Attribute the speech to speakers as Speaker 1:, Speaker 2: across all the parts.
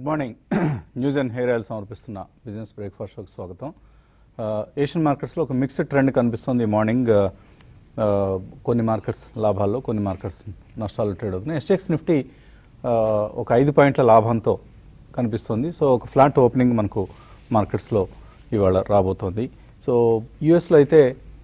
Speaker 1: Good morning news and hair oil సమర్పిస్తున్న business breakfast షోకి స్వాగతం ఆ, ఏషియన్ మార్కెట్స్లో ఒక మిక్స్డ్ ట్రెండ్ కనిపిస్తుంది ఈ మార్నింగ్ ఆ, ఆ, కొన్ని మార్కెట్స్ లాభాల్లో కొన్ని మార్కెట్స్ నష్టాలు ట్రేడ్ అవుతున్నాయి ఎస్ఎక్స్ నిఫ్టీ ఆ, ఒక ఐదు పాయింట్ల లాభంతో కనిపిస్తుంది సో ఒక ఫ్లాట్ ఓపెనింగ్ మనకు మార్కెట్స్లో ఇవాళ రాబోతోంది సో యుఎస్లో అయితే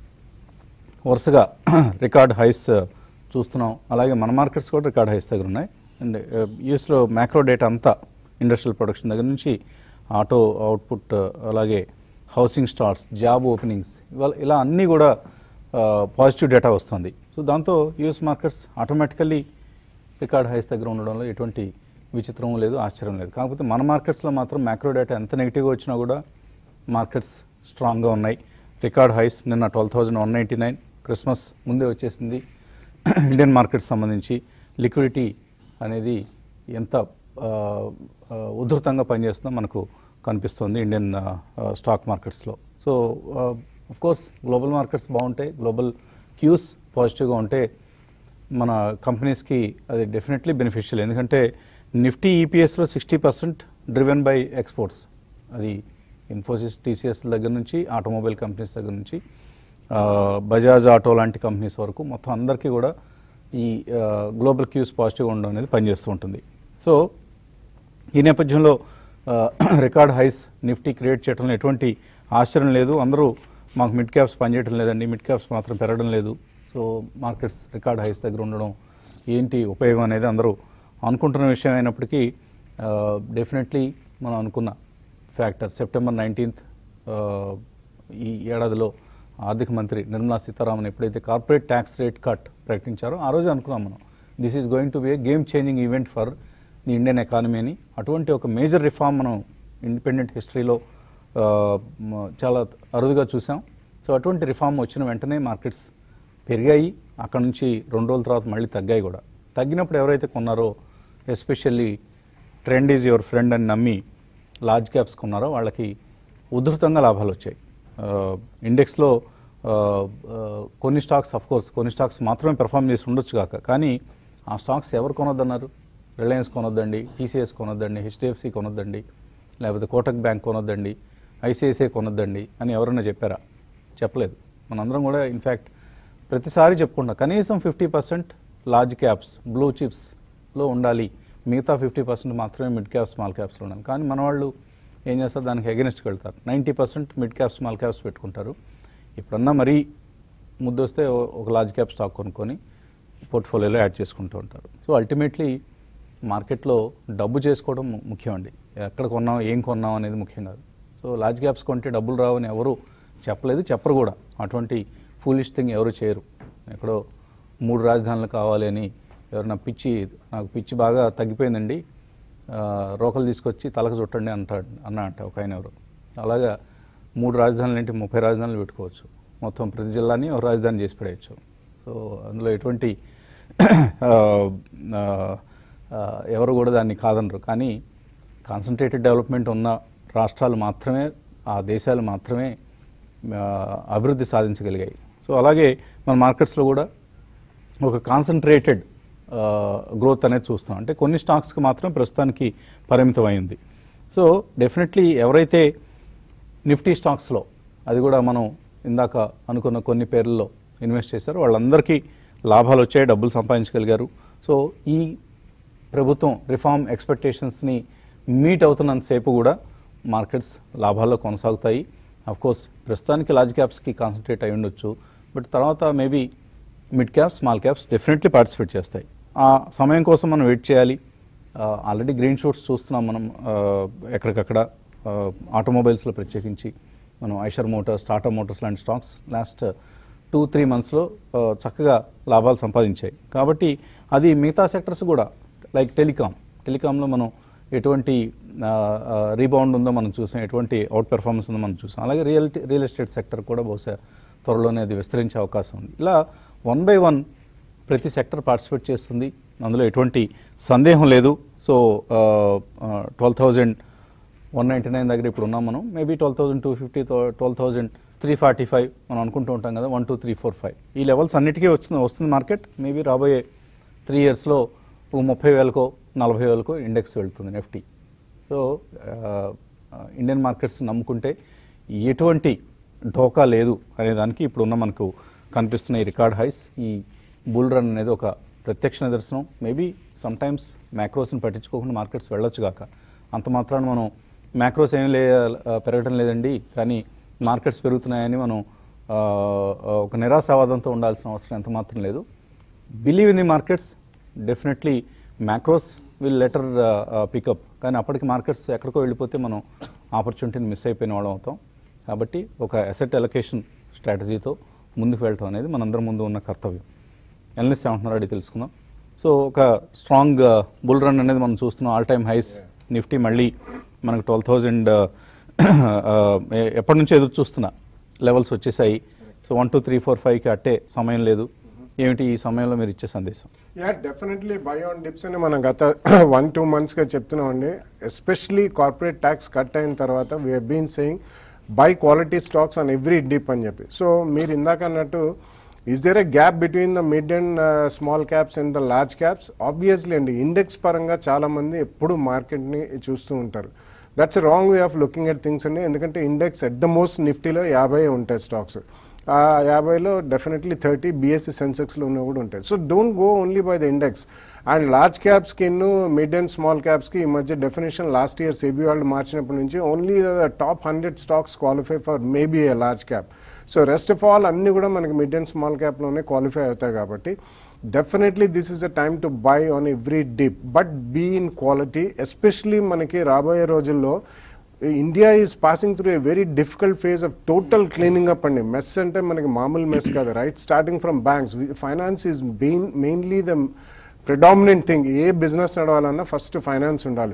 Speaker 1: వరుసగా రికార్డ్ హైస్ చూస్తున్నాం అలాగే మన మార్కెట్స్ కూడా రికార్డ్ హైస్ దగ్గర ఉన్నాయి అండ్ యూఎస్లో మ్యాక్రో డేటా అంతా ఇండస్ట్రియల్ ప్రొడక్షన్ దగ్గర నుంచి ఆటో అవుట్పుట్ అలాగే హౌసింగ్ స్టార్ట్స్ జాబ్ ఓపెనింగ్స్ ఇవాళ ఇలా అన్నీ కూడా పాజిటివ్ డేటా వస్తుంది సో దాంతో US markets automatically record highs దగ్గర ఉండడంలో ఎటువంటి విచిత్రం లేదు ఆశ్చర్యం లేదు కాకపోతే మన మార్కెట్స్లో మాత్రం మ్యాక్రో డేటా ఎంత నెగిటివ్గా వచ్చినా కూడా మార్కెట్స్ స్ట్రాంగ్గా ఉన్నాయి రికార్డ్ హైస్ నిన్న twelve thousand one ninety nine Christmas ముందే వచ్చేసింది ఇండియన్ మార్కెట్ సంబంధించి లిక్విడిటీ అనేది ఎంత ఆ, ఆ, ఉధృతంగా పనిచేస్తుందో మనకు కనిపిస్తుంది ఇండియన్ ఆ, ఆ, స్టాక్ మార్కెట్స్లో so of course global markets బాగుంటాయి గ్లోబల్ క్యూస్ పాజిటివ్గా ఉంటే మన కంపెనీస్కి అది డెఫినెట్లీ బెనిఫిషియల్ ఎందుకంటే నిఫ్టీ ఈపీఎస్లో sixty percent driven by exports అది ఇన్ఫోసిస్ టీసీఎస్ దగ్గర నుంచి ఆటోమొబైల్ కంపెనీస్ దగ్గర నుంచి ఆ, బజాజ్ ఆటో లాంటి కంపెనీస్ వరకు మొత్తం అందరికీ కూడా ఈ ఆ, గ్లోబల్ క్యూస్ పాజిటివ్గా ఉండడం అనేది పనిచేస్తూ ఉంటుంది సో ఈ నేపథ్యంలో ఆ, రికార్డ్ హైస్ నిఫ్టీ క్రియేట్ చేయడంలో ఎటువంటి ఆశ్చర్యం లేదు అందరూ మాకు మిడ్ క్యాప్స్ పనిచేయడం లేదండి మిడ్ క్యాప్స్ మాత్రం పెరగడం లేదు సో మార్కెట్స్ రికార్డ్ హైస్ దగ్గర ఉండడం ఏంటి ఉపయోగం అనేది అందరూ అనుకుంటున్న విషయం అయినప్పటికీ డెఫినెట్లీ మనం అనుకున్న ఫ్యాక్టర్ సెప్టెంబర్ నైన్టీన్త్ ఈ ఏడాదిలో ఆర్థిక మంత్రి నిర్మలా సీతారామన్ ఎప్పుడైతే కార్పొరేట్ ట్యాక్స్ రేట్ కట్ ప్రకటించారో ఆ రోజు అనుకున్నాం మనం this is going to be a game changing event for the Indian economy అని అటువంటి ఒక మేజర్ రిఫార్మ్ మనం ఇండిపెండెంట్ హిస్టరీలో ఆ, మ- చాలా అరుదుగా చూసాం సో అటువంటి రిఫార్మ్ వచ్చిన వెంటనే మార్కెట్స్ పెరిగాయి అక్కడ నుంచి రెండు రోజుల తర్వాత మళ్ళీ తగ్గాయి కూడా తగ్గినప్పుడు ఎవరైతే కొన్నారో especially trend is your friend అని నమ్మి లార్జ్ క్యాప్స్ కొన్నారో వాళ్ళకి ఉధృతంగా లాభాలు వచ్చాయి ఆ, ఇండెక్స్లో ఆ, ఆ, కొన్ని స్టాక్స్ అఫ్ కోర్స్ కొన్ని స్టాక్స్ మాత్రమే పెర్ఫామ్ చేసి ఉండొచ్చు కాక కానీ ఆ స్టాక్స్ ఎవరు కొనొద్దన్నారు రిలయన్స్ కొనొద్దండి టీసీఎస్ కొనొద్దండి హెచ్డిఎఫ్సి కొనొద్దండి లేకపోతే కోటక్ బ్యాంక్ కొనొద్దండి ఐసిఐసిఐ కొనొద్దండి అని ఎవరైనా చెప్పారా చెప్పలేదు మనందరం కూడా ఇన్ఫ్యాక్ట్ ప్రతిసారి చెప్పుకుంటాం కనీసం fifty percent large caps blue చిప్స్లో ఉండాలి మిగతా ఫిఫ్టీ పర్సెంట్ మాత్రమే మిడ్ క్యాప్స్ స్మాల్ క్యాప్స్లో ఉండాలి కానీ మన వాళ్ళు ఏం చేస్తారు దానికి అగెనిస్ట్కి వెళ్తారు ninety percent mid caps small caps పెట్టుకుంటారు ఇప్పుడన్నా మరీ ముద్దొస్తే ఓ- ఒక లార్జ్ క్యాప్ స్టాక్ కొనుక్కొని పోర్ట్ఫోలియోలో యాడ్ చేసుకుంటూ ఉంటారు సో అల్టిమేట్లీ మార్కెట్లో డబ్బు చేసుకోవడం ము- ముఖ్యం అండి ఎక్కడ కొన్నాం ఏం కొన్నాం అనేది ముఖ్యం కాదు సో లార్జ్ క్యాప్స్ కొంటే డబ్బులు రావని ఎవరు చెప్పలేదు చెప్పరు కూడా అటువంటి ఫూలిష్ థింగ్ ఎవరు చేయరు ఎక్కడో మూడు రాజధానులు కావాలి అని ఎవరన్నా పిచ్చి నాకు పిచ్చి బాగా తగ్గిపోయిందండి ఆ, రోకలు తీసుకొచ్చి తలకు చుట్టండి అంటాడు అన్న అంట ఒక ఆయన ఎవరు అలాగా మూడు రాజధానులు ఏంటి ముప్పై రాజధానులు పెట్టుకోవచ్చు మొత్తం ప్రతి జిల్లాని ఒక రాజధాని చేసి పడేయచ్చు సో అందులో ఎటువంటి ఆ, ఆ, ఆ, ఎవరు కూడా దాన్ని కాదనరు కానీ కాన్సన్ట్రేటెడ్ డెవలప్మెంట్ ఉన్న రాష్ట్రాలు మాత్రమే ఆ దేశాలు మాత్రమే ఆ, అభివృద్ధి సాధించగలిగాయి సో అలాగే మన మార్కెట్స్లో కూడా ఒక కాన్సన్ట్రేటెడ్ గ్రోత్ అనేది చూస్తాం అంటే కొన్ని స్టాక్స్కి మాత్రం ప్రస్తుతానికి పరిమితం అయింది సో డెఫినెట్లీ ఎవరైతే నిఫ్టీ స్టాక్స్లో అది కూడా మనం ఇందాక అనుకున్న కొన్ని పేర్లలో ఇన్వెస్ట్ చేశారో వాళ్ళందరికీ లాభాలు వచ్చాయి డబ్బులు సంపాదించగలిగారు సో ఈ ప్రభుత్వం రిఫార్మ్ ఎక్స్పెక్టేషన్స్ని మీట్ అవుతున్నంతసేపు కూడా మార్కెట్స్ లాభాల్లో కొనసాగుతాయి కోర్స్ ప్రస్తుతానికి లార్జ్ క్యాప్స్కి కాన్సన్ట్రేట్ అయి ఉండొచ్చు బట్ తర్వాత maybe mid caps small caps definitely participate చేస్తాయి ఆ సమయం కోసం మనం వెయిట్ చేయాలి ఆల్రెడీ గ్రీన్ షూట్స్ చూస్తున్నాం మనం ఆ, ఎక్కడికక్కడ ఆటోమొబైల్స్లో ప్రత్యేకించి మనం ఐషర్ మోటార్స్ టాటా మోటార్స్ లాంటి స్టాక్స్ లాస్ట్ టూ త్రీ మంత్స్లో చక్కగా లాభాలు సంపాదించాయి కాబట్టి అది మిగతా సెక్టర్స్ కూడా లైక్ టెలికాం టెలికాంలో మనం ఎటువంటి రీబౌండ్ ఉందో మనం చూసాం ఎటువంటి అవుట్ పెర్ఫార్మెన్స్ ఉందో మనం చూసాం అలాగే రియల్ రియల్ ఎస్టేట్ సెక్టర్ కూడా బహుశా త్వరలోనే అది విస్తరించే అవకాశం ఉంది ఇలా వన్ బై వన్ ప్రతి సెక్టర్ పార్టిసిపేట్ చేస్తుంది అందులో ఎటువంటి సందేహం లేదు so twelve thousand one ninety nine దగ్గర ఇప్పుడు ఉన్నాం మనం maybe twelve thousand two fifty twelve thousand three forty five మనం అనుకుంటూ ఉంటాం కదా one two three four five ఈ లెవెల్స్ అన్నిటికీ వస్తుంది వస్తుంది మార్కెట్ మేబీ రాబోయే త్రీ ఇయర్స్లో ఒక ముప్పై వేలకో నలభై వేలకో ఇండెక్స్ వెళ్తుంది నిఫ్టీ సో ఇండియన్ మార్కెట్స్ నమ్ముకుంటే ఎటువంటి ఢోకా లేదు అనే దానికి ఇప్పుడున్న మనకు కనిపిస్తున్న ఈ రికార్డ్ హైస్ ఈ బుల్ రన్ అనేది ఒక ప్రత్యక్ష నిదర్శనం మేబీ సమ్ టైమ్స్ మ్యాక్రోస్ని పట్టించుకోకుండా మార్కెట్స్ వెళ్ళొచ్చు కాక అంత మాత్రాన మనం మ్యాక్రోస్ ఏం లే ఆ, పెరగడం లేదండి కానీ మార్కెట్స్ పెరుగుతున్నాయని మనం ఆ, ఆ, ఒక నిరాశావాదంతో ఉండాల్సిన అవసరం ఎంత మాత్రం లేదు believe in the markets definitely macros will later pick up కానీ అప్పటికి మార్కెట్స్ ఎక్కడికో వెళ్ళిపోతే మనం ఆపర్చునిటీని మిస్ అయిపోయిన వాళ్ళం అవుతాం కాబట్టి ఒక అసెట్ అలొకేషన్ స్ట్రాటజీతో ముందుకు వెళ్ళటం అనేది మనందరం ముందు ఉన్న కర్తవ్యం ఎనలిస్ట్ ఏమంటున్నారో అడిగి తెలుసుకుందాం సో ఒక స్ట్రాంగ్ బుల్ రన్ అనేది మనం చూస్తున్నాం ఆల్ టైమ్ హైస్ నిఫ్టీ మళ్ళీ మనకు ట్వెల్వ్ థౌజండ్ ఎప్పటి నుంచో ఎదురు చూస్తున్నా లెవెల్స్ వచ్చేసాయి so one two three four ఫైవ్కి అట్టే సమయం లేదు ఏమిటి ఈ సమయంలో మీరు ఇచ్చే సందేశం
Speaker 2: yeah definitely buy on dips అని మనం గత వన్ టూ మంత్స్గా చెప్తున్నాం అండి ఎస్పెషలీ కార్పొరేట్ ట్యాక్స్ కట్ అయిన తర్వాత we been saying buy quality stocks on every dip అని చెప్పి సో మీరు ఇందాక అన్నట్టు is there a gap between the mid and small caps and the large caps obviously అండి ఇండెక్స్ పరంగా చాలా మంది ఎప్పుడు మార్కెట్ని చూస్తూ ఉంటారు that's wrong way of looking at things అండి ఎందుకంటే ఇండెక్స్ ఎట్ ద మోస్ట్ నిఫ్టీలో యాభై ఉంటాయి స్టాక్స్ ఆ యాభైలో డెఫినెట్లీ థర్టీ బీఎస్సీ సెన్సెక్స్లో ఉన్న కూడా ఉంటాయి so don't go only by the index and large క్యాప్స్కి మిడ్ అండ్ స్మాల్ క్యాప్స్కి ఈ మధ్య డెఫినేషన్ లాస్ట్ ఇయర్ సెబీ వాళ్ళు మార్చినప్పటి నుంచి only top hundred stocks qualify for maybe a large cap so rest of all అన్ని కూడా మనకి మిడ్ అండ్ స్మాల్ క్యాప్లోనే క్వాలిఫై అవుతాయి కాబట్టి definitely this is the time to buy on every dip but be in quality especially మనకి రాబోయే రోజుల్లో India is passing through a very difficult phase of total cleaning up అండి mess అంటే మనకి మామూలు మెస్ కాదు right starting from banks finance is main mainly the predominant thing a business నడవాలన్నా first finance ఉండాలి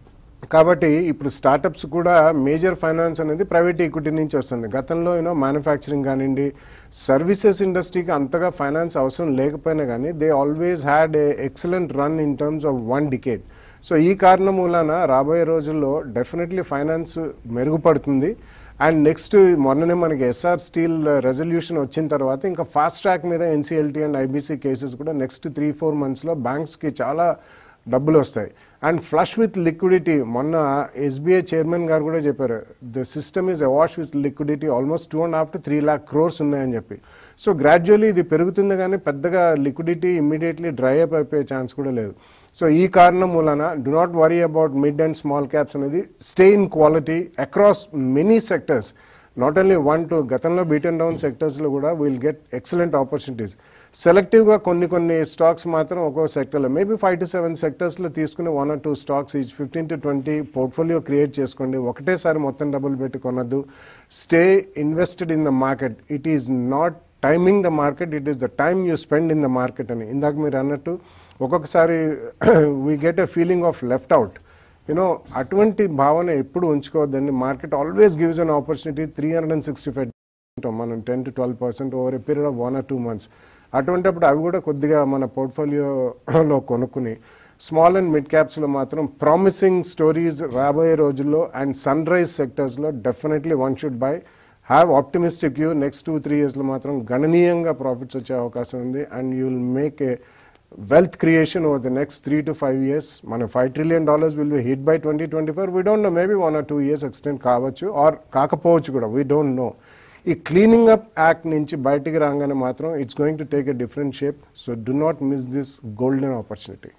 Speaker 2: కాబట్టి ఇప్పుడు స్టార్టప్స్ కూడా మేజర్ ఫైనాన్స్ అనేది ప్రైవేట్ ఈక్విటీ నుంచి వస్తుంది గతంలో యూనో మ్యానుఫ్యాక్చరింగ్ కానివ్వండి సర్వీసెస్ ఇండస్ట్రీకి అంతగా ఫైనాన్స్ అవసరం లేకపోయినా కానీ they always had a excellent run in terms of one decade so ఈ కారణం మూలాన రాబోయే రోజుల్లో డెఫినెట్లీ ఫైనాన్స్ మెరుగుపడుతుంది అండ్ నెక్స్ట్ మొన్ననే మనకి ఎస్ఆర్ స్టీల్ రెజల్యూషన్ వచ్చిన తర్వాత ఇంకా ఫాస్ట్ ట్రాక్ మీద ఎన్సీఎల్టీ అండ్ ఐబీసీ కేసెస్ కూడా నెక్స్ట్ త్రీ ఫోర్ మంత్స్లో బ్యాంక్స్కి చాలా డబ్బులు వస్తాయి అండ్ ఫ్లష్ విత్ లిక్విడిటీ మొన్న ఎస్బీఐ చైర్మన్ గారు కూడా చెప్పారు the system is awash with liquidity almost two and half to three lakh crores ఉన్నాయని చెప్పి సో గ్రాడ్యువల్లీ ఇది పెరుగుతుంది కానీ పెద్దగా లిక్విడిటీ ఇమ్మీడియట్లీ డ్రై అప్ అయిపోయే ఛాన్స్ కూడా లేదు సో ఈ కారణం మూలన do not worry about mid and small caps అనేది stay in quality across many sectors not only one two గతంలో బీట్ అండ్ డౌన్ సెక్టర్స్లో కూడా విల్ గెట్ ఎక్సలెంట్ ఆపర్చునిటీస్ సెలెక్టివ్గా కొన్ని కొన్ని స్టాక్స్ మాత్రం ఒక్కో సెక్టర్లో మేబీ ఫైవ్ టు సెవెన్ సెక్టర్స్లో తీసుకుని one or two stocks each fifteen to twenty portfolio create చేసుకోండి ఒకటేసారి మొత్తం డబ్బులు పెట్టి కొనద్దు stay invested in the market it is not timing the market it is the time you spend in the market అని ఇందాక మీరు అన్నట్టు ఒక్కొక్కసారి we get a feeling of left out you know అటువంటి భావన ఎప్పుడు ఉంచుకోవద్దండి market always gives an opportunity three hundred and sixty five మనం ten to twelve percent over a period of one or two months అటువంటిప్పుడు అవి కూడా కొద్దిగా మన పోర్ట్ఫోలియోలో కొనుక్కుని స్మాల్ అండ్ మిడ్ క్యాప్స్లో మాత్రం ప్రామిసింగ్ స్టోరీస్ రాబోయే రోజుల్లో అండ్ సన్ రైజ్ సెక్టర్స్లో definitely one should buy have optimistic you next two three ఇయర్స్లో మాత్రం గణనీయంగా ప్రాఫిట్స్ వచ్చే అవకాశం ఉంది and you will make a wealth creation over the next three to five years మన five trillion dollars will be hit by twenty twenty four we don't know maybe one or two years extend కావచ్చు or కాకపోవచ్చు కూడా we don't know ఈ cleaning up act నుంచి బయటికి రాగానే మాత్రం it's going to take a different shape so do not miss this golden opportunity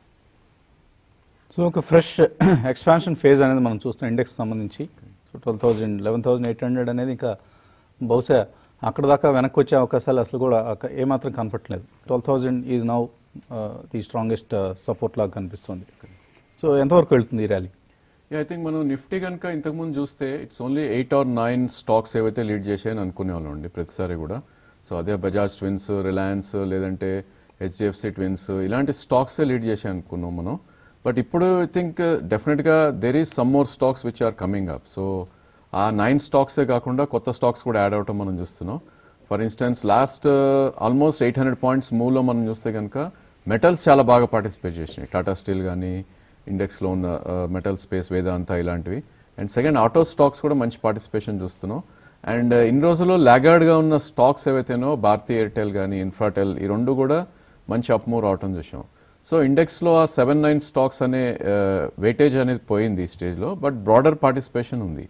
Speaker 1: so ఒక fresh expansion phase అనేది మనం చూస్తున్నాం ఇండెక్స్ సంబంధించి so twelve thousand eleven thousand eight hundred అనేది ఇంకా బహుశా అక్కడ దాకా వెనక్కి వచ్చే అవకాశాలు అసలు కూడా అక్క- ఏమాత్రం కనపట్లేదు twelve thousand is now the strongest support లాగా కనిపిస్తుంది సో ఎంతవరకు వెళ్తుంది ఈ ర్యాలీ
Speaker 3: ఐ థింక్ మనం నిఫ్టీ కనుక ఇంతకుముందు చూస్తే it's only eight or nine stocks ఏవైతే లీడ్ చేసాయని అనుకునే వాళ్ళం అండి ప్రతిసారి కూడా సో అదే బజాజ్ ట్విన్స్ రిలయన్స్ లేదంటే హెచ్డిఎఫ్సి ట్విన్స్ ఇలాంటి స్టాక్సే లీడ్ చేసాయి అనుకున్నాం మనం బట్ ఇప్పుడు ఐ థింక్ డెఫినెట్గా there is some more stocks which are coming up so ఆ నైన్ స్టాక్సే కాకుండా కొత్త స్టాక్స్ కూడా యాడ్ అవటం మనం చూస్తున్నాం for instance last almost eight hundred points మూవ్లో మనం చూస్తే కనుక మెటల్స్ చాలా బాగా పార్టిసిపేట్ చేసినాయి టాటా స్టీల్ కానీ ఇండెక్స్లో ఉన్న మెటల్ స్పేస్ వేదాంత ఇలాంటివి అండ్ సెకండ్ ఆటో స్టాక్స్ కూడా మంచి పార్టిసిపేషన్ చూస్తున్నాం అండ్ ఇన్ని రోజుల్లో లాగార్డ్గా ఉన్న స్టాక్స్ ఏవైతేనో భారతీ ఎయిర్టెల్ కానీ ఇన్ఫ్రాటెల్ ఈ రెండు కూడా మంచి అప్మూవ్ రావటం చూసాం సో ఇండెక్స్లో ఆ సెవెన్ నైన్ స్టాక్స్ అనే వెయిటేజ్ అనేది పోయింది ఈ స్టేజ్లో బట్ బ్రాడర్ పార్టిసిపేషన్ ఉంది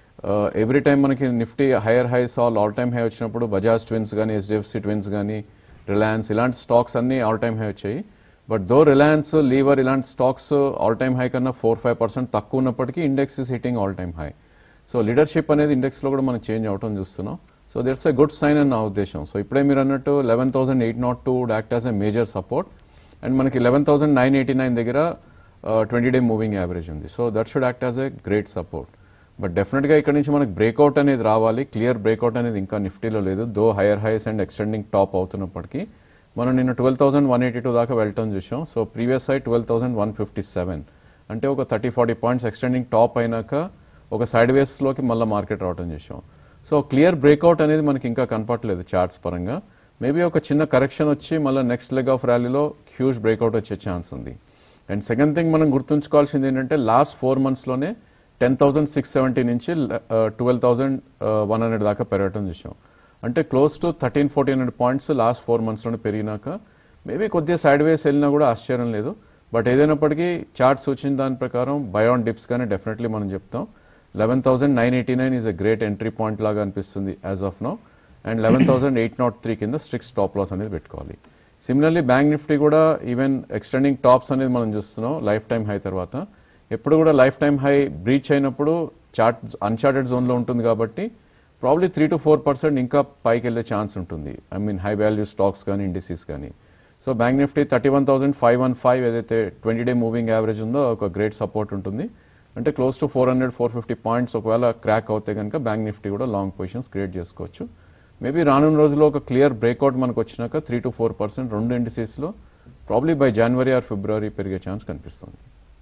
Speaker 3: ఎవ్రీ టైం మనకి Nifty higher highs all all time high వచ్చినప్పుడు బజాజ్ ట్విన్స్ కానీ హెచ్డిఎఫ్సి ట్విన్స్ కానీ రిలయన్స్ ఇలాంటి స్టాక్స్ అన్ని ఆల్ టైమ్ హై వచ్చాయి బట్ దో రిలయన్స్ లీవర్ ఇలాంటి స్టాక్స్ ఆల్ టైమ్ హై కన్నా ఫోర్ ఫైవ్ పర్సెంట్ తక్కువ ఉన్నప్పటికీ index is hitting all time high so leadership అనేది ఇండెక్స్లో కూడా మనం చేంజ్ అవటం చూస్తున్నాం so that's a good sign అని నా ఉద్దేశం సో ఇప్పుడే మీరు అన్నట్టు eleven thousand eight not to act as a major support and మనకి eleven thousand nine eighty nine దగ్గర ట్వంటీ డే మూవింగ్ యావరేజ్ ఉంది so that should act as a great support but డెఫినెట్గా ఇక్కడ నుంచి మనకి బ్రేక్అవుట్ అనేది రావాలి క్లియర్ బ్రేక్అవుట్ అనేది ఇంకా నిఫ్టీలో లేదు though higher highs and extending top అవుతున్నప్పటికీ మనం నిన్న twelve thousand one eighty two దాకా వెళ్ళటం చూసాం so previous side twelve thousand one fifty seven అంటే ఒక thirty forty points extending top అయినాక ఒక సైడ్ వేస్లోకి మళ్ళీ మార్కెట్ రావటం చూసాం సో క్లియర్ బ్రేక్అవుట్ అనేది మనకి ఇంకా కనపట్లేదు చార్ట్స్ పరంగా మేబీ ఒక చిన్న కరెక్షన్ వచ్చి మళ్ళీ నెక్స్ట్ లెగ్ ఆఫ్ ర్యాలీలో హ్యూజ్ బ్రేక్అవుట్ వచ్చే ఛాన్స్ ఉంది అండ్ సెకండ్ థింగ్ మనం గుర్తుంచుకోవాల్సింది ఏంటంటే లాస్ట్ ఫోర్ మంత్స్లోనే టెన్ థౌసండ్ సిక్స్ సెవెంటీ నుంచి ట్వెల్వ్ థౌసండ్ వన్ హండ్రెడ్ దాకా పెరగటం చూసాం అంటే close to thirteen fourteen hundred points last four మంత్స్లోనే పెరిగినాక మేబీ కొద్దిగా సైడ్ వేస్ వెళ్ళినా కూడా ఆశ్చర్యం లేదు బట్ ఏదైనప్పటికీ చార్ట్స్ వచ్చిన దాని ప్రకారం బయాన్ డిప్స్ కానీ డెఫినెట్లీ మనం చెప్తాం eleven thousand nine eighty nine is a great entry point లాగా అనిపిస్తుంది as of now and eleven thousand eight not three కింద స్ట్రిక్ట్ స్టాప్ లాస్ అనేది పెట్టుకోవాలి సిమిలర్లీ బ్యాంక్ నిఫ్టీ కూడా ఈవెన్ ఎక్స్టెండింగ్ టాప్స్ అనేది మనం చూస్తున్నాం లైఫ్ టైం హై తర్వాత ఎప్పుడు కూడా లైఫ్ టైం హై బ్రీచ్ అయినప్పుడు చార్ట్ అన్చార్టెడ్ జోన్లో ఉంటుంది కాబట్టి probably three to four percent ఇంకా పైకి వెళ్ళే ఛాన్స్ ఉంటుంది I mean high value stocks కానీ ఇండిసీస్ కానీ so bank Nifty thirty one thousand five one five ఏదైతే ట్వంటీ డే మూవింగ్ యావరేజ్ ఉందో ఒక గ్రేట్ సపోర్ట్ ఉంటుంది అంటే close to four hundred four fifty points ఒకవేళ క్రాక్ అవుతే కనుక బ్యాంక్ నిఫ్టీ కూడా లాంగ్ పొజిషన్స్ క్రియేట్ చేసుకోవచ్చు మేబీ రానున్న రోజుల్లో ఒక క్లియర్ బ్రేక్అవుట్ మనకు వచ్చినాక త్రీ టు ఫోర్ పర్సెంట్ రెండు ఇండిసీస్లో ప్రాబ్లీ బై జనవరి ఆర్ ఫిబ్రవరి పెరిగే ఛాన్స్ కనిపిస్తుంది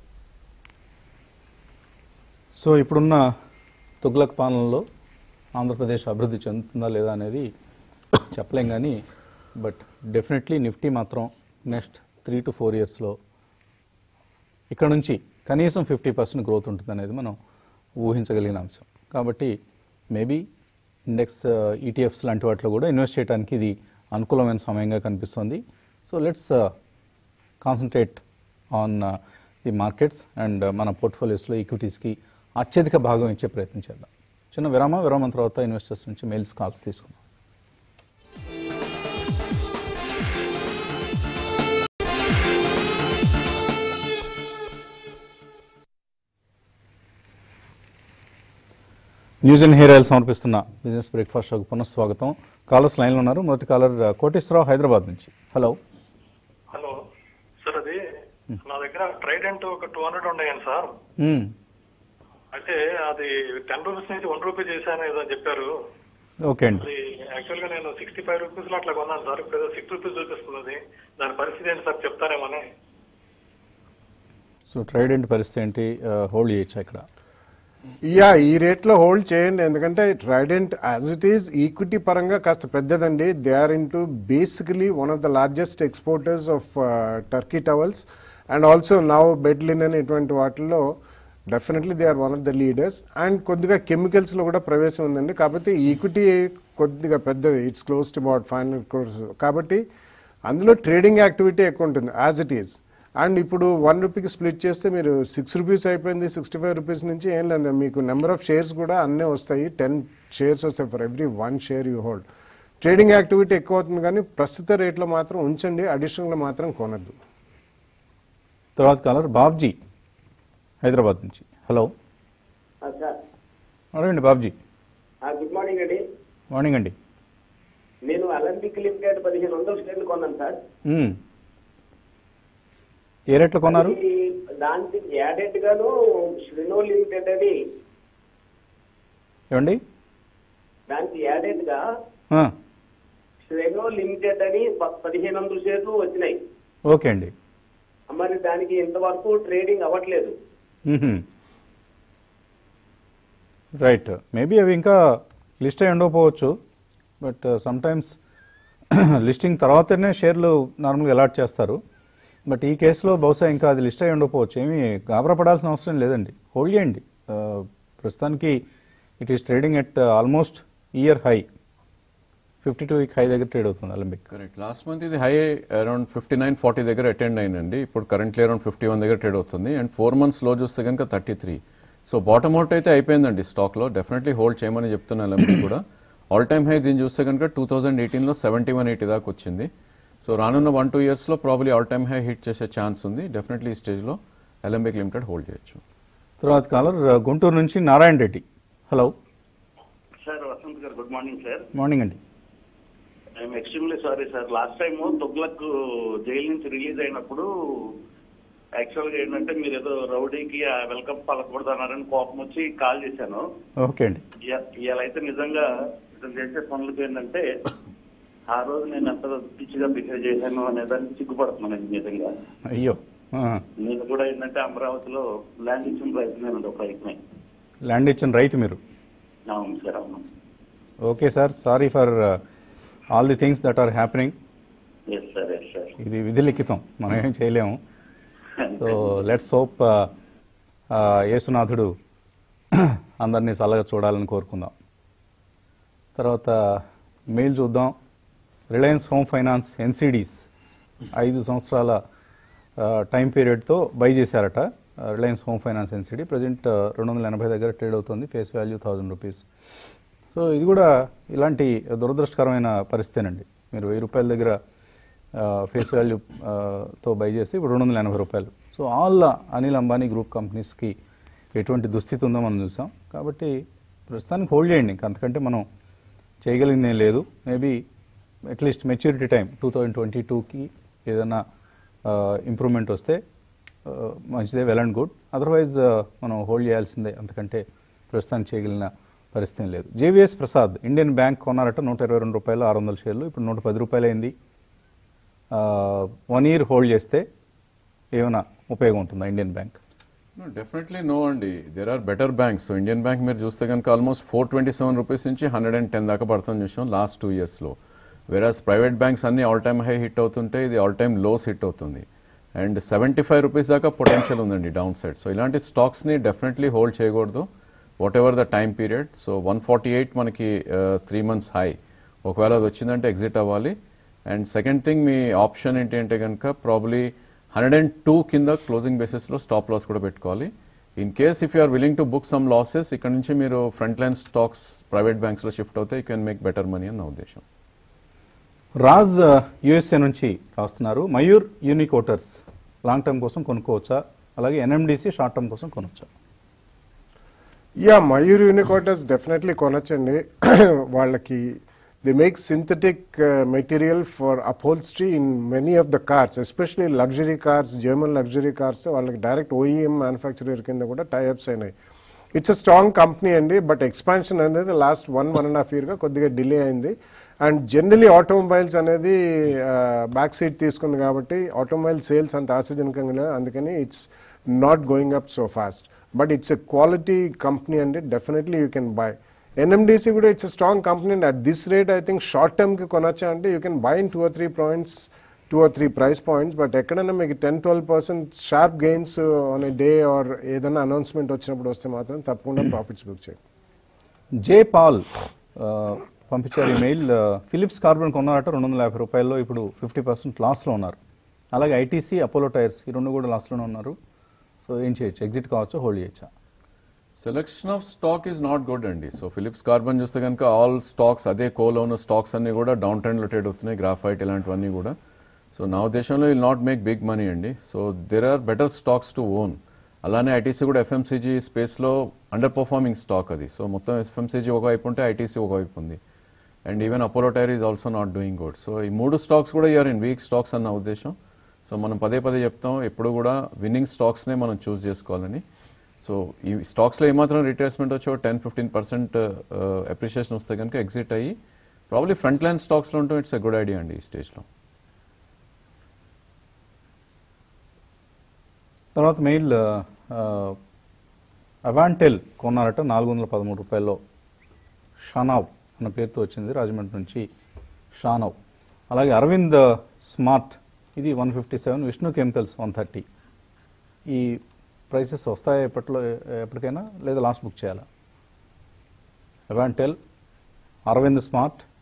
Speaker 1: సో ఇప్పుడున్న తుగ్లక్ పాలనలో ఆంధ్రప్రదేశ్ అభివృద్ధి చెందుతుందా లేదా అనేది చెప్పలేం కానీ బట్ డెఫినెట్లీ నిఫ్టీ మాత్రం నెక్స్ట్ త్రీ టు ఫోర్ ఇయర్స్లో ఇక్కడ నుంచి కనీసం ఫిఫ్టీ పర్సెంట్ గ్రోత్ ఉంటుంది అనేది మనం ఊహించగలిగిన అంశం కాబట్టి మేబీ ఇండెక్స్ ఈటీఎఫ్స్ లాంటి వాటిలో కూడా ఇన్వెస్ట్ చేయడానికి ఇది అనుకూలమైన సమయంగా కనిపిస్తుంది so let's concentrate on the markets and మన పోర్ట్ఫోలియోస్లో ఈక్విటీస్కి అత్యధిక భాగం ఇచ్చే ప్రయత్నం చేద్దాం చిన్న విరామ విరామం తర్వాత ఇన్వెస్టర్స్ నుంచి మెయిల్స్ కాల్స్ తీసుకుందాం న్యూస్ అండ్ హెయిర్ ఆయిల్ సమర్పిస్తున్న బిజినెస్ బ్రేక్ఫాస్ట్ షోకి పునఃస్వాగతం కాలర్స్ లైన్లో ఉన్నారు మొదటి కాలర్ కోటేశ్వరరావు హైదరాబాద్ నుంచి హలో
Speaker 4: హలో సార్ అది నా దగ్గర ట్రైడెంట్ ఒక టూ హండ్రెడ్ ఉన్నాయండి సార్
Speaker 1: మ్మ్.
Speaker 4: అయితే అది టెన్ రూపీస్ నుంచి వన్ రూపీ చేశాను ఏదో అని చెప్పారు
Speaker 1: ఓకే అండి
Speaker 4: అది యాక్చువల్ గా నేను సిక్స్టీ ఫైవ్ రూపీస్ లో అట్లా కొన్నాను సార్ ఇప్పుడు సిక్స్ రూపీస్ చూపిస్తుంది దాని పరిస్థితి ఏంటి సార్ చెప్తారేమని
Speaker 1: సో ట్రైడెంట్ పరిస్థితి ఏంటి హోల్డ్ చేయొచ్చా ఇక్కడ
Speaker 2: యా ఈ రేట్లో హోల్డ్ చేయండి ఎందుకంటే Trident as it is equity పరంగా కాస్త పెద్దదండి they are into basically one of the largest exporters of turkey towels and also now bed linen ఇటువంటి వాటిల్లో definitely they are one of the leaders and కొద్దిగా కెమికల్స్లో కూడా ప్రవేశం ఉందండి కాబట్టి ఈక్విటీ కొద్దిగా పెద్దది it's close to about five hundred crores కాబట్టి అందులో ట్రేడింగ్ యాక్టివిటీ ఎక్కువ ఉంటుంది యాజ్ ఇట్ ఈస్ అండ్ ఇప్పుడు వన్ రూపీకి స్ప్లిట్ చేస్తే మీరు సిక్స్ రూపీస్ అయిపోయింది సిక్స్టీ ఫైవ్ రూపీస్ నుంచి ఏం లేదు మీకు నెంబర్ ఆఫ్ షేర్స్ కూడా అన్నీ వస్తాయి టెన్ షేర్స్ వస్తాయి for every one share you hold trading activity ఎక్కువ అవుతుంది కానీ ప్రస్తుత రేట్లో మాత్రం ఉంచండి అడిషనల్గా మాత్రం కొనద్దు
Speaker 1: తర్వాత కాలర్ బాబ్జీ హైదరాబాద్ నుంచి హలో
Speaker 5: ఆ, సార్
Speaker 1: అడగండి బాబ్జీ
Speaker 5: ఆ, గుడ్ మార్నింగ్ అండి
Speaker 1: మార్నింగ్ అండి
Speaker 5: నేను అలంపిక్ లిమిటెడ్ పదిహేను వందల షేర్లు కొన్నాను సార్
Speaker 1: మ్మ్. ఏ రేట్లో కొన్నారు
Speaker 5: అది దానికి యాడెడ్ గాను శ్రీనో లిమిటెడ్ అని
Speaker 1: ఏమండి
Speaker 5: దానికి యాడెడ్ గా
Speaker 1: ఆ,
Speaker 5: శ్రీనో లిమిటెడ్ అని ప- పదిహేను వందల షేర్లు వచ్చినాయి
Speaker 1: ఓకే అండి
Speaker 5: మరి దానికి ఇంతవరకు ట్రేడింగ్ అవ్వట్లేదు
Speaker 1: మ్మ్హ. రైట్ మేబీ అవి ఇంకా లిస్ట్ అయి ఉండకపోవచ్చు బట్ సమ్ టైమ్స్ లిస్టింగ్ తర్వాతనే షేర్లు నార్మల్గా అలాట్ చేస్తారు బట్ ఈ కేసులో బహుశా ఇంకా అది లిస్ట్ అయి ఉండకపోవచ్చు ఏమీ గాబరా పడాల్సిన అవసరం లేదండి హోల్డ్ చేయండి Uh, ప్రస్తుతానికి it is trading at almost year high fifty two week high దగ్గర ట్రేడ్ అవుతుంది అలంబిక్
Speaker 3: కరెక్ట్ లాస్ట్ మంత్ ఇది high around fifty nine forty దగ్గర అటెండ్ అయిందండి ఇప్పుడు కరెంట్లీ అరౌండ్ ఫిఫ్టీ వన్ దగ్గర ట్రేడ్ అవుతుంది అండ్ ఫోర్ మంత్స్ లో చూస్తే కనుక thirty three so bottom out అయితే అయిపోయిందండి స్టాక్ లో డెఫినెట్లీ హోల్డ్ చేయమని చెప్తున్నా ఎల్ఎంపీ కూడా ఆల్ టైమ్ హై దీన్ని చూస్తే కనుక టూ థౌసండ్ ఎయిటీన్లో సెవెంటీ వన్ ఎయిటీ దాకా వచ్చింది సో రానున్న వన్ టూ ఇయర్స్లో probably all time high hit చేసే ఛాన్స్ ఉంది డెఫినెట్లీ ఈ స్టేజ్లో ఎలంబిక్ లిమిటెడ్ హోల్డ్ చేయొచ్చు
Speaker 1: తర్వాత కాలర్ గుంటూరు నుంచి Narayana Reddy hello
Speaker 6: sir Vasanth garu good morning sir
Speaker 1: morning అండి
Speaker 6: I'm extremely sorry sir last time Tughlaq jail నుంచి రిలీజ్ అయినప్పుడు యాక్చువల్ గా ఏంటంటే మీరు ఏదో రౌడీకి ఆ వెల్కమ్ పలకూడదు అన్నారని కోపం వచ్చి కాల్ చేశాను
Speaker 1: ఓకే అండి
Speaker 6: ఇయ- ఇవాళ అయితే నిజంగా ఇతను చేసే పనులకి ఏంటంటే ఆ రోజు నేను ఎంత పిచ్చిగా బిహేవ్ చేశాను అనే దానికి సిగ్గుపడుతున్నాను నిజంగా
Speaker 1: అయ్యో ఆ.
Speaker 6: నేను కూడా ఏంటంటే అమరావతిలో ల్యాండ్ ఇచ్చిన రైతునేనండి ఒక రైతునే
Speaker 1: ల్యాండ్ ఇచ్చిన రైతు మీరు
Speaker 6: అవును సార్ అవును
Speaker 1: okay sir sorry for all the things that are happening
Speaker 6: yes sir yes sir
Speaker 1: ఇది విధి లిఖితం మనం ఏం చేయలేము సో లెట్స్ హోప్ యేసునాథుడు అందరినీ చల్లగా చూడాలని కోరుకుందాం తర్వాత మెయిల్ చూద్దాం రిలయన్స్ హోమ్ ఫైనాన్స్ ఎన్సిడీస్ ఐదు సంవత్సరాల టైం పీరియడ్తో బై చేశారట Reliance home finance NCD present రెండు వందల ఎనభై దగ్గర ట్రేడ్ అవుతుంది face value thousand rupees so ఇది కూడా ఇలాంటి దురదృష్టకరమైన పరిస్థితేనండి మీరు వెయ్యి రూపాయల దగ్గర ఫేస్ వాల్యూ తో బై చేస్తే ఇప్పుడు రెండు వందల ఎనభై రూపాయలు so all Anil Ambani group కంపెనీస్కి ఎటువంటి దుస్థితి ఉందో మనం చూసాం కాబట్టి ప్రస్తుతానికి హోల్డ్ చేయండి ఇంకా అంతకంటే మనం చేయగలిగింది ఏం లేదు maybe atleast maturity time two thousand twenty టూకి ఏదైనా ఇంప్రూవ్మెంట్ వస్తే ఆ, మంచిదే వెల్ అండ్ గుడ్ అదర్వైజ్ మనం హోల్డ్ చేయాల్సిందే అంతకంటే ప్రస్తుతానికి చేయగలిగిన పరిస్థితి ఏం లేదు జేవిఎస్ ప్రసాద్ ఇండియన్ బ్యాంక్ కొన్నారట నూట ఇరవై రెండు రూపాయలు ఆరు వందల షేర్లు ఇప్పుడు నూట పది రూపాయలు అయింది వన్ ఇయర్ హోల్డ్ చేస్తే ఏమైనా ఉపయోగం ఉంటుందా ఇండియన్ బ్యాంక్
Speaker 3: డెఫినెట్లీ నో అండి there are better banks so Indian Bank మీరు చూస్తే కనుక almost four twenty seven rupees నుంచి హండ్రెడ్ అండ్ టెన్ దాకా పడుతుంది చూసాం లాస్ట్ టూ ఇయర్స్లో వేరాస్ ప్రైవేట్ బ్యాంక్స్ అన్ని ఆల్ టైమ్ హై హిట్ అవుతుంటే ఇది ఆల్ టైమ్ లోస్ హిట్ అవుతుంది అండ్ సెవెంటీ ఫైవ్ రూపీస్ దాకా పొటెన్షియల్ ఉందండి డౌన్ సైడ్ సో ఇలాంటి స్టాక్స్ని డెఫినెట్లీ హోల్డ్ చేయకూడదు whatever the time period so one forty eight మనకి త్రీ మంత్స్ హై ఒకవేళ అది వచ్చిందంటే ఎగ్జిట్ అవ్వాలి అండ్ సెకండ్ థింగ్ మీ ఆప్షన్ ఏంటి అంటే కనుక ప్రాబ్లీ హండ్రెడ్ అండ్ టూ కింద క్లోజింగ్ బేసిస్లో స్టాప్ లాస్ కూడా పెట్టుకోవాలి in case if you are willing to book some losses ఇక్కడ నుంచి మీరు ఫ్రంట్ లైన్ స్టాక్స్ ప్రైవేట్ బ్యాంక్స్లో షిఫ్ట్ అవుతే you can make better money అని నా ఉద్దేశం
Speaker 1: రాజ్ యుఎస్ఏ నుంచి రాస్తున్నారు మయూర్ యూనికోటర్స్ లాంగ్ టర్మ్ కోసం కొనుక్కోవచ్చా అలాగే ఎన్ఎండిసి షార్ట్ టర్మ్ కోసం కొనొచ్చా
Speaker 2: యా మయూర్ యూనికోటర్స్ డెఫినెట్లీ కొనొచ్చండి వాళ్ళకి they make synthetic material for upholstery in many of the cars especially luxury cars German luxury cars వాళ్ళకి డైరెక్ట్ ఓఈఎం మ్యానుఫ్యాక్చరర్ కింద కూడా టైఅప్స్ అయినాయి ఇట్స్ అ స్ట్రాంగ్ కంపెనీ అండి but expansion అనేది last one one and half ఇయర్గా కొద్దిగా delay అయింది and generally automobiles అనేది బ్యాక్ సీట్ తీసుకుంది కాబట్టి ఆటోమొబైల్ సేల్స్ అంత ఆశాజనకంగా లేదు అందుకని it's not going up so fast but it's a quality company అండి definitely you can buy NMDC కూడా it's strong company and at this rate I think short టర్మ్కి కొనొచ్చా అంటే you can buy in two or three points two or three price points but ఎక్కడైనా మీకు ten twelve percent sharp gains on a day or ఏదైనా announcement వచ్చినప్పుడు వస్తే మాత్రం తప్పకుండా ప్రాఫిట్స్ బుక్ చేయండి
Speaker 1: జే పాల్ ఆ, పంపించారు ఈమెయిల్ ఫిలిప్స్ కార్బన్ కొన్నారట రెండు వందల యాభై రూపాయల్లో ఇప్పుడు ఫిఫ్టీ పర్సెంట్ లాస్లో ఉన్నారు అలాగే ఐటీసీ అపోలో టైర్స్ ఈ రెండు కూడా లాస్లోనే ఉన్నారు సో ఏం చేయొచ్చు ఎగ్జిట్ కావచ్చు హోల్డ్ చేయొచ్చా
Speaker 3: selection of stock is not good అండి సో ఫిలిప్స్ కార్బన్ చూస్తే కనుక ఆల్ స్టాక్స్ అదే కోలో ఉన్న స్టాక్స్ అన్ని కూడా డౌన్ ట్రెండ్లో ట్రేడ్ అవుతున్నాయి గ్రాఫైట్ ఇలాంటివన్నీ కూడా సో నా ఉద్దేశంలో will not make big money అండి so there are better stocks to own అలానే ఐటీసీ కూడా ఎఫ్ఎంసీజీ స్పేస్లో అండర్ పర్ఫార్మింగ్ స్టాక్ అది సో మొత్తం ఎఫ్ఎంసీజీ ఒకవైపు ఉంటే ఐటీసీ ఒకవైపు ఉంది and even Apollo tyre is also not doing good so ఈ మూడు స్టాక్స్ కూడా ఇయర్ ఇన్ వీక్ స్టాక్స్ అన్న ఉద్దేశం సో మనం పదే పదే చెప్తాం ఎప్పుడు కూడా విన్నింగ్ స్టాక్స్నే మనం చూస్ చేసుకోవాలని సో ఈ స్టాక్స్లో ఏమాత్రం రిట్రేస్మెంట్ వచ్చో టెన్ ఫిఫ్టీన్ పర్సెంట్ అప్రిషియేషన్ వస్తే కనుక ఎగ్జిట్ అయ్యి ప్రాబ్లీ ఫ్రంట్ లైన్ స్టాక్స్లో ఉంటే ఇట్స్ ఎ గుడ్ ఐడియా అండి ఈ స్టేజ్లో
Speaker 1: తర్వాత మెయిల్ అవాంటెల్ కొన్నారట నాలుగు వందల పదమూడు రూపాయల్లో షానావ్ అన్న పేరుతో వచ్చింది రాజమండ్రి నుంచి షానావ్ అలాగే అరవింద్ స్మార్ట్ ఇది one fifty seven Vishnu chemicals one thirty ఈ ప్రైసెస్ వస్తాయా ఎప్పట్లో ఎప్పటికైనా లేదా లాస్ట్ బుక్ చేయాలా Avantel Arvind smart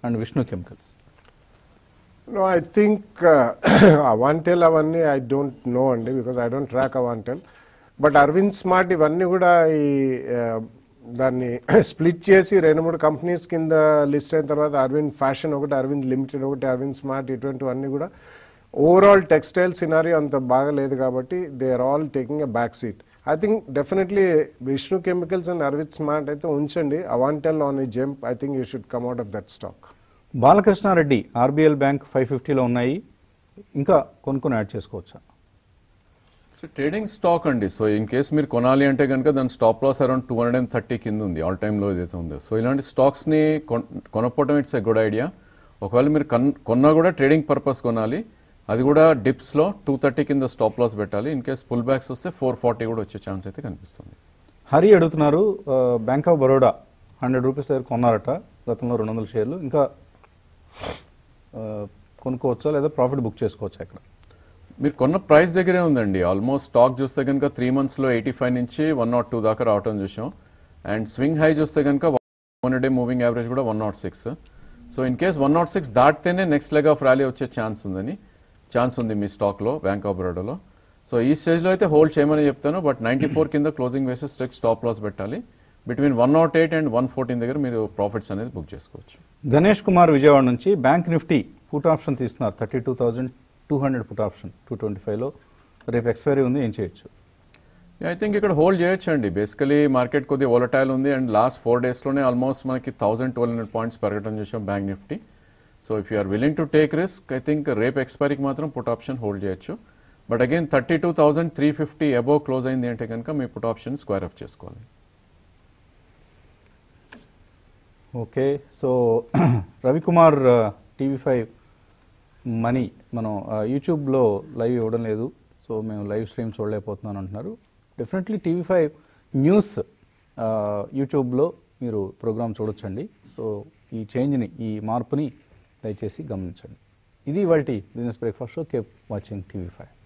Speaker 1: and Vishnu chemicals
Speaker 2: No, I think uh, Avantel అవన్నీ ఐ డోంట్ నో అండి because I don't track Avantel but Arvind smart ఇవన్నీ కూడా ఈ uh, దాన్ని స్ప్లిట్ చేసి రెండు మూడు కంపెనీస్ కింద లిస్ట్ అయిన తర్వాత అరవింద్ ఫ్యాషన్ ఒకటి అరవింద్ లిమిటెడ్ ఒకటి అరవింద్ స్మార్ట్ ఇటువంటివన్నీ కూడా ఓవరాల్ టెక్స్టైల్ సినారీ అంత బాగా లేదు కాబట్టి they are all taking a back seat I think definitely Vishnu chemicals and Arvind smart అయితే ఉంచండి అవాంటెల్ ఆన్ ఈ jump I think you should come out of that stock
Speaker 1: Balakrishnareddy RBL bank five ఫిఫ్టీలో ఉన్నాయి ఇంకా కొనుక్కొని యాడ్ చేసుకోవచ్చా
Speaker 3: సో ట్రేడింగ్ స్టాక్ అండి so in case మీరు కొనాలి అంటే కనుక దాని stop loss around two hundred and thirty కింద ఉంది ఆల్ టైమ్లో ఏదైతే ఉందో సో ఇలాంటి స్టాక్స్ని కొనకపోవడం ఇట్స్ ఎ గుడ్ ఐడియా ఒకవేళ మీరు కన్ కొన్నా కూడా ట్రేడింగ్ పర్పస్ కొనాలి అది కూడా డిప్స్లో టూ థర్టీ కింద స్టాప్ లాస్ పెట్టాలి ఇన్ కేస్ పుల్ బ్యాక్స్ వస్తే ఫోర్ ఫార్టీ కూడా వచ్చే ఛాన్స్ అయితే కనిపిస్తుంది
Speaker 1: హరి అడుగుతున్నారు bank of Baroda hundred rupees దగ్గర కొన్నారట గతంలో రెండు వందల షేర్లు ఇంకా ఆ, కొనుక్కోవచ్చా లేదా ప్రాఫిట్ బుక్ చేసుకోవచ్చా ఇక్కడ
Speaker 3: మీరు కొన్న ప్రైస్ దగ్గరే ఉందండి ఆల్మోస్ట్ స్టాక్ చూస్తే కనుక త్రీ మంత్స్లో ఎయిటీ ఫైవ్ నుంచి వన్ నాట్ టూ దాకా రావటం చూసాం అండ్ స్వింగ్ హై చూస్తే కనుక వన్ డే మూవింగ్ యావరేజ్ కూడా one naught six so in case one naught six దాటితేనే నెక్స్ట్ లెగ్ ఆఫ్ ర్యాలీ వచ్చే ఛాన్స్ ఉందని ఛాన్స్ ఉంది మీ స్టాక్లో బ్యాంక్ ఆఫ్ బరోడాలో సో ఈ స్టేజ్లో అయితే హోల్డ్ చేయమని చెప్తాను బట్ నైంటీ ఫోర్ కింద క్లోజింగ్ వేసి స్ట్రిక్ట్ స్టాప్ లాస్ పెట్టాలి between one naught eight and one fourteen దగ్గర మీరు ప్రాఫిట్స్ అనేది బుక్ చేసుకోవచ్చు
Speaker 1: గణేష్ కుమార్ విజయవాడ నుంచి బ్యాంక్ నిఫ్టీ పుట్ ఆప్షన్ తీస్తున్నారు thirty two thousand two hundred put option two twenty ఫైవ్లో రేపు ఎక్స్పైరీ ఉంది ఏం చేయొచ్చు
Speaker 3: ఐ థింక్ ఇక్కడ హోల్డ్ చేయొచ్చు అండి బేసికలీ మార్కెట్ కొద్దిగా వోలటైల్ ఉంది అండ్ లాస్ట్ ఫోర్ డేస్లోనే ఆల్మోస్ట్ మనకి థౌసండ్ ట్వెల్వ్ హండ్రెడ్ పాయింట్స్ పెరగడం చూసాం bank Nifty so if you're willing to take risk I think రేపు ఎక్స్పైరీకి మాత్రం పుట్ ఆప్షన్ హోల్డ్ చేయొచ్చు but again thirty two thousand three fifty above close అయింది అంటే కనుక మీ పుట్ ఆప్షన్ స్క్వేర్ అప్ చేసుకోవాలి
Speaker 1: okay so Ravikumar TV five money మనం ఆ, యూట్యూబ్లో లైవ్ ఇవ్వడం లేదు సో మేము లైవ్ స్ట్రీమ్ చూడలేకపోతున్నాను అంటున్నారు డెఫినెట్లీ టీవీ ఫైవ్ న్యూస్ ఆ, యూట్యూబ్లో మీరు ప్రోగ్రామ్ చూడొచ్చండి సో ఈ చేంజ్ని ఈ మార్పుని దయచేసి గమనించండి ఇది ఇవాళ business breakfast show keep watching TV five